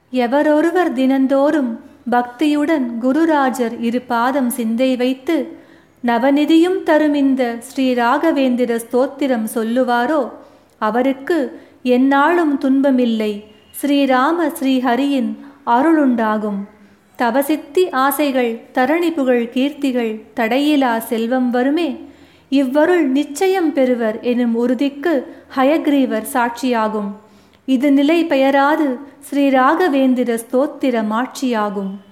எவரொருவர் தினந்தோறும் பக்தியுடன் குருராஜர் இரு பாதம் சிந்தை வைத்து நவநிதியும் தரும் இந்த ஸ்ரீ ராகவேந்திர ஸ்தோத்திரம் சொல்லுவாரோ அவருக்கு எந்நாளும் துன்பமில்லை ஸ்ரீராம ஸ்ரீஹரியின் அருளுண்டாகும் தவசித்தி ஆசைகள் தரணி புகழ் கீர்த்திகள் தடையிலா செல்வம் வருமே இவ்வருள் நிச்சயம் பெறுவர் எனும் உறுதிக்கு ஹயக்ரீவர் சாட்சியாகும் இது நிலை பெயராது ஸ்ரீ ராகவேந்திர ஸ்தோத்திர மாட்சியாகும்